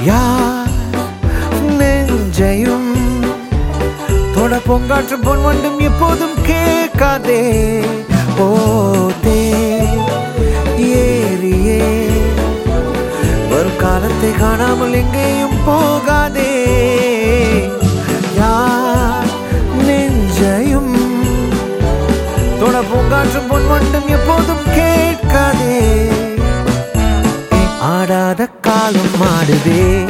யார் நெஞ்சையும் தொட பொங்காற்று பொன் வண்டும் எப்போதும் கேட்காதே போதே ஏறியே வரும் காலத்தை காணாமல் எங்கேயும் போகாதே யார் நெஞ்சையும் தொட பூங்காற்றும் பொன் வண்டும் எப்போதும் கேட்காதே ஆடாத காலம் ஆடுதே